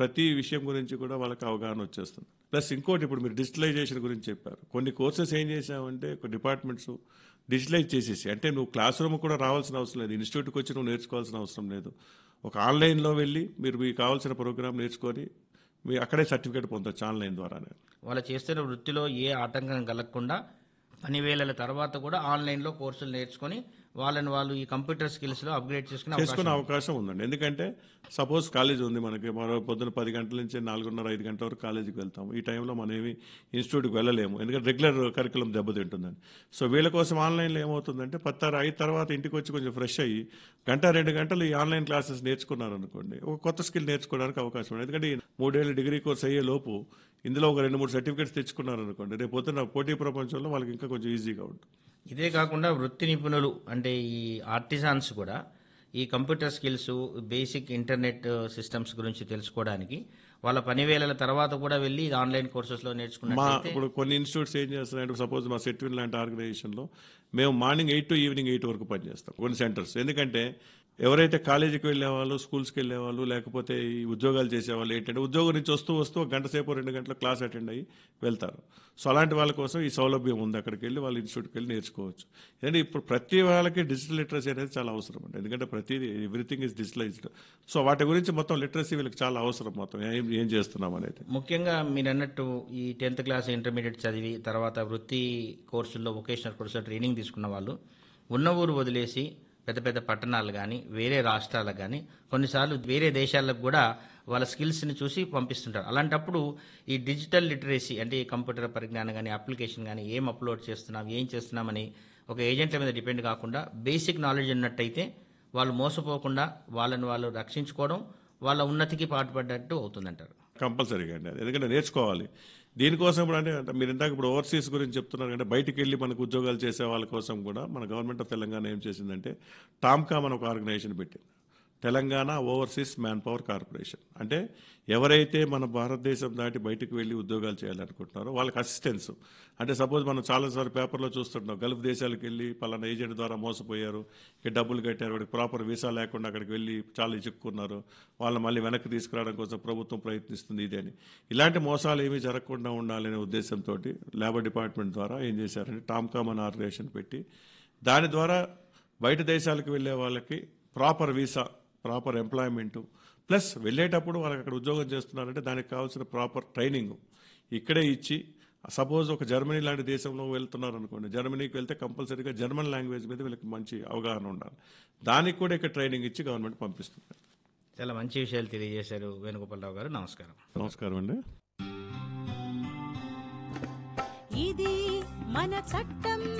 ప్రతి విషయం గురించి కూడా వాళ్ళకి అవగాహన వచ్చేస్తుంది ప్లస్ ఇంకోటి ఇప్పుడు మీరు డిజిటలైజేషన్ గురించి చెప్పారు కొన్ని కోర్సెస్ ఏం చేసామంటే కొన్ని డిపార్ట్మెంట్స్ డిజిటలైజ్ చేసేసి అంటే నువ్వు క్లాస్ రూమ్ కూడా రావాల్సిన అవసరం లేదు ఇన్స్టిట్యూట్కి వచ్చి నువ్వు నేర్చుకోవాల్సిన అవసరం లేదు ఒక ఆన్లైన్లో వెళ్ళి మీరు మీకు కావాల్సిన ప్రోగ్రామ్ నేర్చుకొని మీ అక్కడే సర్టిఫికేట్ పొందొచ్చు ఆన్లైన్ ద్వారానే వాళ్ళు చేస్తున్న వృత్తిలో ఏ ఆటంకం కలగకుండా పని వేళల తర్వాత కూడా ఆన్లైన్లో కోర్సులు నేర్చుకొని వాళ్ళని వాళ్ళు ఈ కంప్యూటర్ స్కిల్స్లో అప్గ్రేడ్ చేసుకునే అవకాశం చేసుకునే అవకాశం ఉందండి ఎందుకంటే సపోజ్ కాలేజ్ ఉంది మనకి మరో పొద్దున పది గంటల నుంచి నాలుగున్నర ఐదు గంటల వరకు కాలేజీకి వెళ్తాం ఈ టైంలో మనం ఏమి ఇన్స్టిట్యూట్కి వెళ్ళలేము ఎందుకంటే రెగ్యులర్ కరికులం దెబ్బతింటుందని సో వీళ్ళ కోసం ఆన్లైన్లో ఏమవుతుందంటే పత్తారు అయిన తర్వాత ఇంటికి వచ్చి కొంచెం ఫ్రెష్ అయ్యి గంట రెండు గంటలు ఈ ఆన్లైన్ క్లాసెస్ నేర్చుకున్నారు అనుకోండి ఒక కొత్త స్కిల్ నేర్చుకోవడానికి అవకాశం ఉంది ఎందుకంటే ఈ మూడేళ్ళు డిగ్రీ కోర్స్ అయ్యే లోపు ఇందులో ఒక రెండు మూడు సర్టిఫికేట్స్ తెచ్చుకున్నారు అనుకోండి రేపు పొద్దున పోటీ ప్రపంచంలో వాళ్ళకి ఇంకా కొంచెం ఈజీగా ఉంటుంది ఇదే కాకుండా వృత్తి నిపుణులు అంటే ఈ ఆర్టిజాన్స్ కూడా ఈ computer skills basic internet systems గురించి తెలుసుకోవడానికి వాళ్ళ పని వేళల తర్వాత కూడా వెళ్ళి ఇది ఆన్లైన్ కోర్సెస్లో మా నేర్చుకున్నట్లయితే ఇప్పుడు కొన్ని ఇన్స్టిట్యూట్స్ ఏం చేస్తున్నాయంటే సపోజ్ మా సెట్విన్ లాంటి ఆర్గనైజేషన్లో మేము morning eight to evening eight వరకు పనిచేస్తాం కొన్ని సెంటర్స్ ఎందుకంటే ఎవరైతే కాలేజీకి వెళ్ళే వాళ్ళు స్కూల్స్కి వెళ్ళే వాళ్ళు లేకపోతే ఈ ఉద్యోగాలు చేసేవాళ్ళు ఏంటంటే ఉద్యోగం నుంచి వస్తూ వస్తూ ఒక గంట సేపు రెండు గంటల క్లాస్ అటెండ్ అయ్యి వెళ్తారు సో అలాంటి వాళ్ళ కోసం ఈ సౌలభ్యం ఉంది అక్కడికి వెళ్ళి వాళ్ళ ఇన్స్టిట్యూట్కి వెళ్ళి నేర్చుకోవచ్చు ఎందుకంటే ఇప్పుడు ప్రతి వాళ్ళకి డిజిటల్ లిటరసీ అనేది చాలా అవసరం అండి ఎందుకంటే ప్రతిదీ ఎవ్రీథింగ్ ఇస్ డిజిటలైజ్డ్ సో వాటి గురించి మొత్తం లిటరసీ వీళ్ళకి చాలా అవసరం మొత్తం ఏం ఏం చేస్తున్నాం అనేది ముఖ్యంగా మీరు అన్నట్టు ఈ టెన్త్ క్లాస్ ఇంటర్మీడియట్ చదివి తర్వాత వృత్తి కోర్సుల్లో వొకేషనల్ కోర్సులో ట్రైనింగ్ తీసుకున్న వాళ్ళు ఉన్న ఊరు వదిలేసి పెద్ద పెద్ద పట్టణాలు కానీ వేరే రాష్ట్రాలకు కానీ కొన్నిసార్లు వేరే దేశాలకు కూడా వాళ్ళ స్కిల్స్ని చూసి పంపిస్తుంటారు అలాంటప్పుడు ఈ డిజిటల్ లిటరసీ అంటే ఈ కంప్యూటర్ పరిజ్ఞానం కానీ అప్లికేషన్ కానీ ఏం అప్లోడ్ చేస్తున్నాం ఏం చేస్తున్నామని ఒక ఏజెంట్ల మీద డిపెండ్ కాకుండా బేసిక్ నాలెడ్జ్ ఉన్నట్టయితే వాళ్ళు మోసపోకుండా వాళ్ళని వాళ్ళు రక్షించుకోవడం వాళ్ళ ఉన్నతికి పాటుపడ్డట్టు అవుతుందంటారు కంపల్సరీగా అండి అది ఎందుకంటే నేర్చుకోవాలి దీనికోసం ఇప్పుడు అంటే అంటే మీరు ఇందాక ఇప్పుడు ఓవర్సీస్ గురించి చెప్తున్నారు అంటే బయటికి వెళ్ళి మనకు ఉద్యోగాలు చేసే వాళ్ళ కోసం కూడా మన గవర్నమెంట్ ఆఫ్ తెలంగాణ ఏం చేసిందంటే టామ్కామ్ అని ఒక ఆర్గనైజేషన్ పెట్టింది Telangana overseas manpower corporation అంటే ఎవరైతే మన భారతదేశం దాటి బయటికి వెళ్ళి ఉద్యోగాలు చేయాలనుకుంటున్నారో వాళ్ళకి అసిస్టెన్స్ అంటే సపోజ్ మనం చాలాసార్లు పేపర్లో చూస్తుంటాం గల్ఫ్ దేశాలకు వెళ్ళి పలానా ఏజెంట్ ద్వారా మోసపోయారు ఇక డబ్బులు కట్టారు వాడికి ప్రాపర్ వీసా లేకుండా అక్కడికి వెళ్ళి చాలా చిక్కుకున్నారు వాళ్ళని మళ్ళీ వెనక్కి తీసుకురావడం కోసం ప్రభుత్వం ప్రయత్నిస్తుంది ఇది అని ఇలాంటి మోసాలు ఏమీ జరగకుండా ఉండాలనే ఉద్దేశంతో లేబర్ డిపార్ట్మెంట్ ద్వారా ఏం చేశారంటే టామ్కామ్ అనే ఆర్గనైజేషన్ పెట్టి దాని ద్వారా బయట దేశాలకు వెళ్ళే వాళ్ళకి proper visa proper employment plus వెళ్ళేటప్పుడు వాళ్ళకి అక్కడ ఉద్యోగం చేస్తున్నారంటే దానికి కావాల్సిన ప్రాపర్ ట్రైనింగ్ ఇక్కడే ఇచ్చి సపోజ్ ఒక జర్మనీ లాంటి దేశంలో వెళ్తున్నారు అనుకోండి జర్మనీకి వెళ్తే కంపల్సరీగా జర్మన్ లాంగ్వేజ్ మీద వీళ్ళకి మంచి అవగాహన ఉండాలి దానికి కూడా ఇక్కడ ట్రైనింగ్ ఇచ్చి గవర్నమెంట్ పంపిస్తుంది చాలా మంచి విషయాలు తెలియజేశారు వేణుగోపాలరావు గారు నమస్కారం నమస్కారం అండి ఇది మన చట్టం